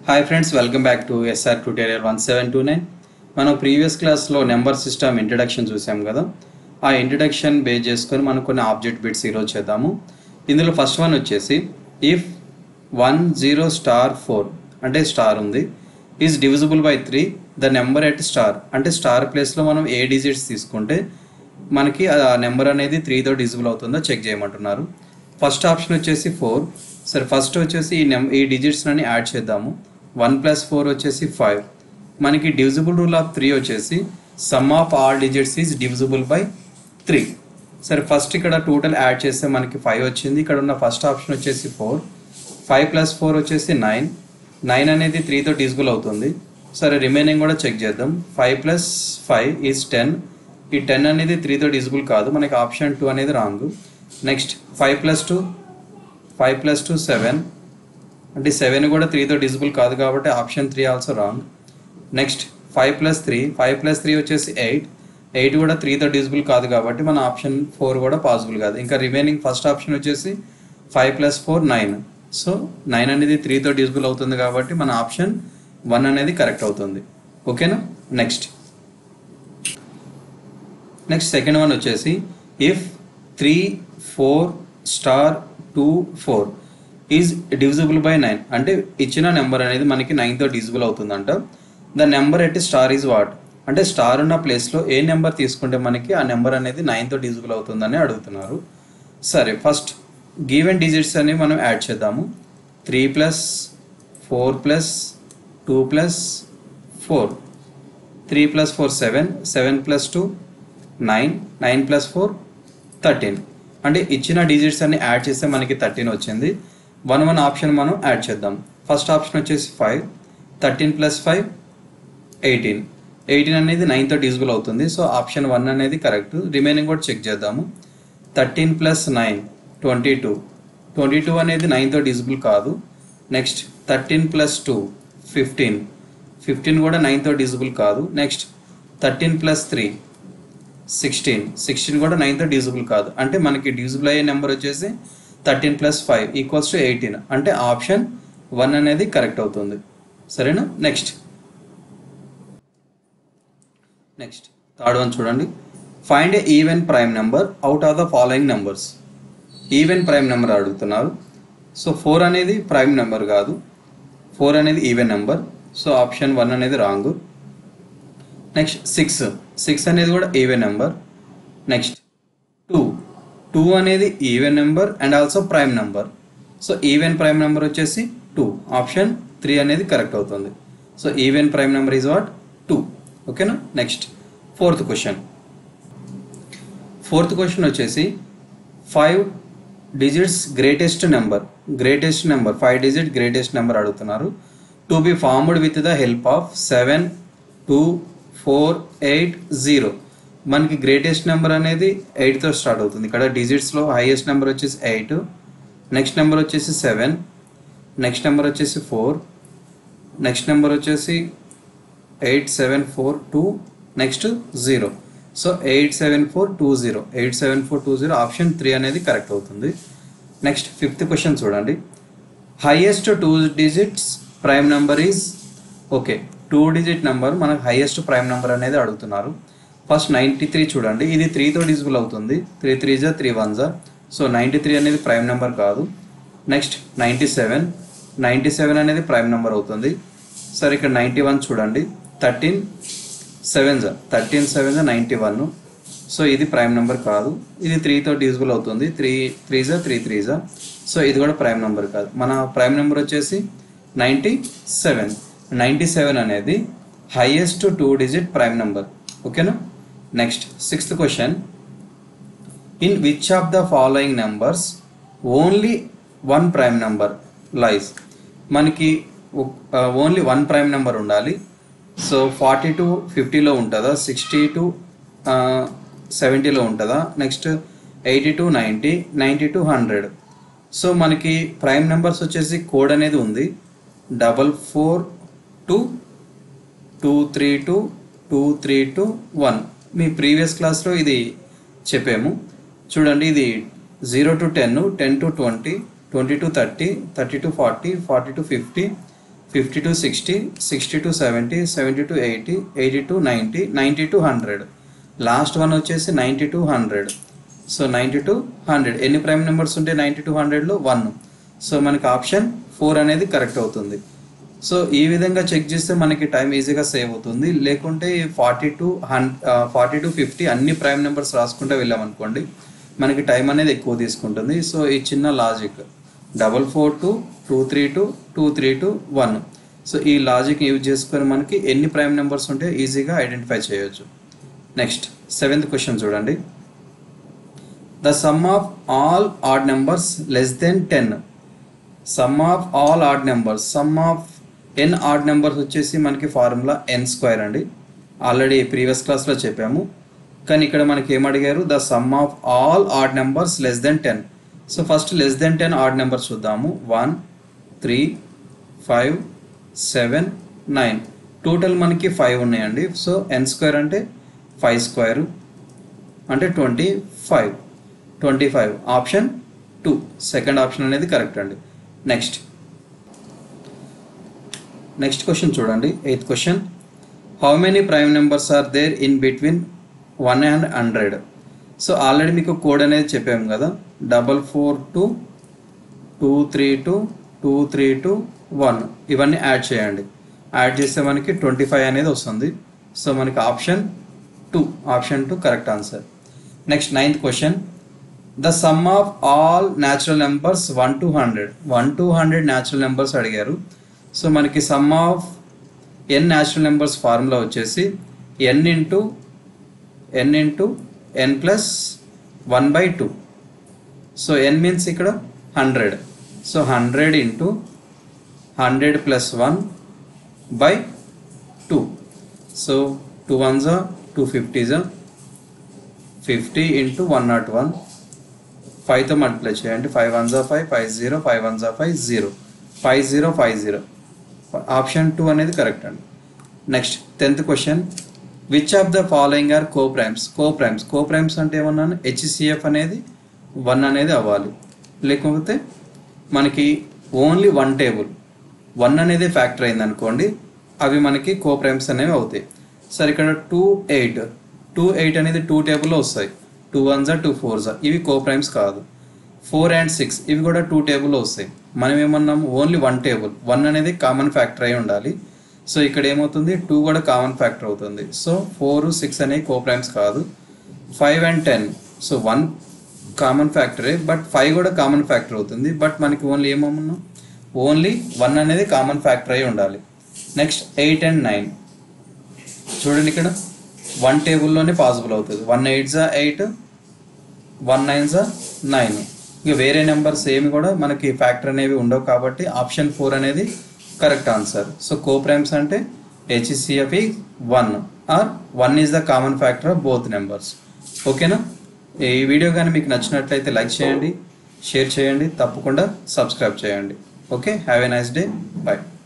hi friends welcome back to S R tutorial one seven two nine మనం previous క్లాస్లో number system introduction చూసాం కదా ఆ ఇంట్రడక్షన్ బేస్ చేసుకొని మనం కొన్ని ఆబ్జెక్ట్ బిట్స్ ఈరోజు చేద్దాము ఇందులో ఫస్ట్ వన్ వచ్చేసి if one zero star four అంటే స్టార్ ఉంది is divisible by three the number at star అంటే స్టార్ ప్లేస్లో మనం ఏ డిజిట్స్ తీసుకుంటే మనకి ఆ నెంబర్ అనేది త్రీతో డిజిబుల్ అవుతుందో చెక్ చేయమంటున్నారు ఫస్ట్ ఆప్షన్ వచ్చేసి ఫోర్ సరే ఫస్ట్ వచ్చేసి ఈ నెం ఈ డిజిట్స్ అన్ని యాడ్ చేద్దాము వన్ ప్లస్ ఫోర్ వచ్చేసి ఫైవ్ మనకి డివిజిబుల్ రూల్ ఆఫ్ త్రీ వచ్చేసి sum of all digits is divisible by three సరే ఫస్ట్ ఇక్కడ టోటల్ యాడ్ చేస్తే మనకి ఫైవ్ వచ్చింది ఇక్కడ ఉన్న ఫస్ట్ ఆప్షన్ వచ్చేసి ఫోర్ ఫైవ్ ప్లస్ ఫోర్ వచ్చేసి నైన్ నైన్ అనేది త్రీతో డిజిబుల్ అవుతుంది సరే రిమైనింగ్ కూడా చెక్ చేద్దాం five plus five is ten ఈ టెన్ అనేది త్రీతో డిజిబుల్ కాదు మనకి ఆప్షన్ టూ అనేది wrong next five plus two five plus two seven అంటే సెవెన్ కూడా త్రీతో డిజిబుల్ కాదు కాబట్టి option three also wrong next five plus three five plus three వచ్చేసి ఎయిట్ ఎయిట్ కూడా త్రీతో డిజిబుల్ కాదు కాబట్టి మన ఆప్షన్ ఫోర్ కూడా పాసిబుల్ కాదు ఇంకా రిమైనింగ్ ఫస్ట్ ఆప్షన్ వచ్చేసి five plus four nine so nine అనేది త్రీతో డిజిబుల్ అవుతుంది కాబట్టి మన ఆప్షన్ వన్ అనేది కరెక్ట్ అవుతుంది ఓకేనా నెక్స్ట్ నెక్స్ట్ సెకండ్ వన్ వచ్చేసి if three four star two four is divisible by nine అంటే ఇచ్చిన నెంబర్ అనేది మనకి నైన్తో డివిజిబుల్ అవుతుందంట the number at star is what అంటే స్టార్ ఉన్న ప్లేస్లో ఏ నెంబర్ తీసుకుంటే మనకి ఆ నెంబర్ అనేది నైన్తో డివిజిబుల్ అవుతుందని అడుగుతున్నారు సరే ఫస్ట్ గివెన్ డిజిట్స్ అనేవి మనం యాడ్ చేద్దాము three plus four plus two plus four three plus four seven seven plus two nine nine plus four thirteen అంటే ఇచ్చిన డిజిట్స్ అన్ని యాడ్ చేస్తే మనకి థర్టీన్ వచ్చింది వన్ వన్ ఆప్షన్ మనం యాడ్ చేద్దాం ఫస్ట్ ఆప్షన్ వచ్చేసి five thirteen plus five eighteen eighteen అనేది నైన్తో డిజిబుల్ అవుతుంది సో ఆప్షన్ వన్ అనేది కరెక్ట్ రిమైనింగ్ కూడా చెక్ చేద్దాము thirteen plus nine twenty two twenty two అనేది నైన్తో డిజిబుల్ కాదు next thirteen plus two fifteen fifteen కూడా నైన్తో డిజిబుల్ కాదు next thirteen plus three sixteen sixteen కూడా నైన్తో డిజిబుల్ కాదు అంటే మనకి డిజిబుల్ అయ్యే నెంబర్ వచ్చేసి thirteen plus five equals to eighteen అంటే ఆప్షన్ వన్ అనేది కరెక్ట్ అవుతుంది సరేనా నెక్స్ట్ నెక్స్ట్ థర్డ్ వన్ చూడండి find a even prime number out of the following numbers even prime number అడుగుతున్నారు సో ఫోర్ అనేది ప్రైమ్ నెంబర్ కాదు four అనేది even number so option one అనేది రాంగ్ నెక్స్ట్ సిక్స్ సిక్స్ అనేది కూడా even number next two two అనేది even number and also prime number so even prime number వచ్చేసి two option three అనేది correct అవుతుంది so even prime number is what two ఓకేనా next fourth question fourth question వచ్చేసి five digits greatest number greatest number five digit greatest number అడుగుతున్నారు to be formed with the help of seven two four eight zero మనకి greatest number అనేది ఎయిట్తో start అవుతుంది ఇక్కడ డిజిట్స్లో highest number వచ్చేసి eight next number వచ్చేసి సెవెన్ నెక్స్ట్ నెంబర్ వచ్చేసి ఫోర్ నెక్స్ట్ నెంబర్ వచ్చేసి eight seven four two next zero so eight seven four two zero eight seven four two zero option three అనేది correct అవుతుంది next fifth question చూడండి highest two digits prime number is okay two digit number మనకు highest prime number అనేది అడుగుతున్నారు first ninety three చూడండి ఇది త్రీతో divisible అవుతుంది త్రీ త్రీ జా త్రీ వన్ జా సో నైంటీ త్రీ అనేది ప్రైమ్ నెంబర్ కాదు next ninety seven ninety seven అనేది ప్రైమ్ నెంబర్ అవుతుంది సరే ఇక్కడ నైంటీ వన్ చూడండి థర్టీన్ సెవెన్ జా థర్టీన్ సెవెన్ జా నైంటీ వన్ సో ఇది ప్రైమ్ నెంబర్ కాదు ఇది త్రీతో డిజిబుల్ అవుతుంది త్రీ త్రీ జా త్రీ త్రీ జా సో ఇది కూడా ప్రైమ్ నెంబర్ కాదు మన ప్రైమ్ నెంబర్ వచ్చేసి నైంటీ సెవెన్ నైంటీ సెవెన్ అనేది highest two digit prime number ఓకేనా next sixth question in which of the following numbers only one prime number lies మనకి ఓన్లీ వన్ ప్రైమ్ నెంబర్ ఉండాలి so forty to ఫిఫ్టీలో ఉంటుందా sixty to సెవెంటీలో ఉంటుందా next eighty to ninety ninety to hundred so మనకి prime numbers వచ్చేసి code అనేది ఉంది double four two two three two two three two one మీ ప్రీవియస్ క్లాస్లో ఇది చెప్పాము చూడండి ఇది zero to ten ten to twenty twenty to thirty thirty to forty forty to fifty fifty to sixty sixty to seventy seventy to eighty eighty to ninety ninety to hundred last one వచ్చేసి ninety to hundred so ninety to hundred ఎన్ని prime numbers ఉంటే ninety to హండ్రెడ్లో one so మనకి option four అనేది correct అవుతుంది so ఈ విధంగా check చేస్తే మనకి టైం ఈజీగా సేవ్ అవుతుంది లేకుంటే ఫార్టీ టు హన్ ఫార్టీ టు ఫిఫ్టీ అన్ని ప్రైమ్ నెంబర్స్ రాసుకుంటూ వెళ్ళామనుకోండి మనకి టైం అనేది ఎక్కువ తీసుకుంటుంది సో ఈ చిన్న logic double four two two three two two three two one so ఈ లాజిక్ యూజ్ చేసుకొని మనకి ఎన్ని ప్రైమ్ నెంబర్స్ ఉంటే ఈజీగా ఐడెంటిఫై చేయొచ్చు నెక్స్ట్ సెవెంత్ క్వశ్చన్ చూడండి the sum of all odd numbers less than ten sum of all odd numbers sum of n odd numbers వచ్చేసి మనకి ఫార్ములా ఎన్ స్క్వేర్ అండి ఆల్రెడీ ప్రీవియస్ క్లాస్లో చెప్పాము కానీ ఇక్కడ మనకి ఏం అడిగారు the sum of all odd numbers less than ten so first less than ten odd numbers చూద్దాము one three five seven nine total మనకి ఫైవ్ ఉన్నాయండి సో ఎన్ స్క్వేర్ అంటే ఫైవ్ స్క్వేర్ అంటే twenty five twenty five option two second option అనేది correct అండి next next question చూడండి eighth question how many prime numbers are there in between one and hundred so already మీకు code అనేది చెప్పాము కదా double four two two three two two three two one ఇవన్నీ add చేయండి add చేస్తే మనకి twenty five అనేది వస్తుంది సో మనకి option two option two correct answer next ninth question the sum of all natural numbers one to hundred one to hundred natural numbers అడిగారు so మనకి sum of n natural numbers formula వచ్చేసి n into n into n plus one by two so n means ఇక్కడ hundred so hundred into hundred plus one by two so two one జా two fifty జా fifty into one not one ఫైవ్తో multiply చేయండి five one జా five five zero five one జా five zero five zero five zero option two అనేది correct అండి next tenth question which of the following are co primes co primes co primes అంటే ఏమన్నాను HCF అనేది one అనేది అవ్వాలి లేకపోతే మనకి ఓన్లీ వన్ టేబుల్ వన్ అనేది ఫ్యాక్టర్ అయింది అనుకోండి అవి మనకి కో ప్రైమ్స్ అనేవి అవుతాయి సరే ఇక్కడ టూ ఎయిట్ టూ ఎయిట్ అనేది టూ టేబుల్లో వస్తాయి టూ వన్ జా టూ ఫోర్ జా ఇవి కో ప్రైమ్స్ కాదు ఫోర్ అండ్ సిక్స్ ఇవి కూడా టూ టేబుల్లో వస్తాయి మనం ఏమన్నాం ఓన్లీ వన్ టేబుల్ వన్ అనేది కామన్ ఫ్యాక్టర్ అయి ఉండాలి సో ఇక్కడ ఏమవుతుంది టూ కూడా కామన్ ఫ్యాక్టర్ అవుతుంది సో ఫోర్ సిక్స్ అనేవి కో ప్రైమ్స్ కాదు five and ten so one common ఫ్యాక్టరే బట్ ఫైవ్ కూడా కామన్ ఫ్యాక్టర్ అవుతుంది బట్ మనకి ఓన్లీ ఏమన్నాం ఓన్లీ వన్ అనేది కామన్ ఫ్యాక్టర్ అయి ఉండాలి నెక్స్ట్ ఎయిట్ అండ్ నైన్ చూడండి ఇక్కడ వన్ టేబుల్లోనే పాసిబుల్ అవుతుంది వన్ ఎయిట్ జా ఎయిట్ వన్ నైన్ జా నైన్ ఇక వేరే నెంబర్స్ ఏమి కూడా మనకి ఫ్యాక్టర్ అనేవి ఉండవు కాబట్టి ఆప్షన్ ఫోర్ అనేది correct answer so co primes అంటే HCF one or one is the common factor of both numbers ఓకేనా ఈ వీడియో కానీ మీకు నచ్చినట్లయితే లైక్ చేయండి షేర్ చేయండి తప్పకుండా సబ్స్క్రైబ్ చేయండి okay have a nice day bye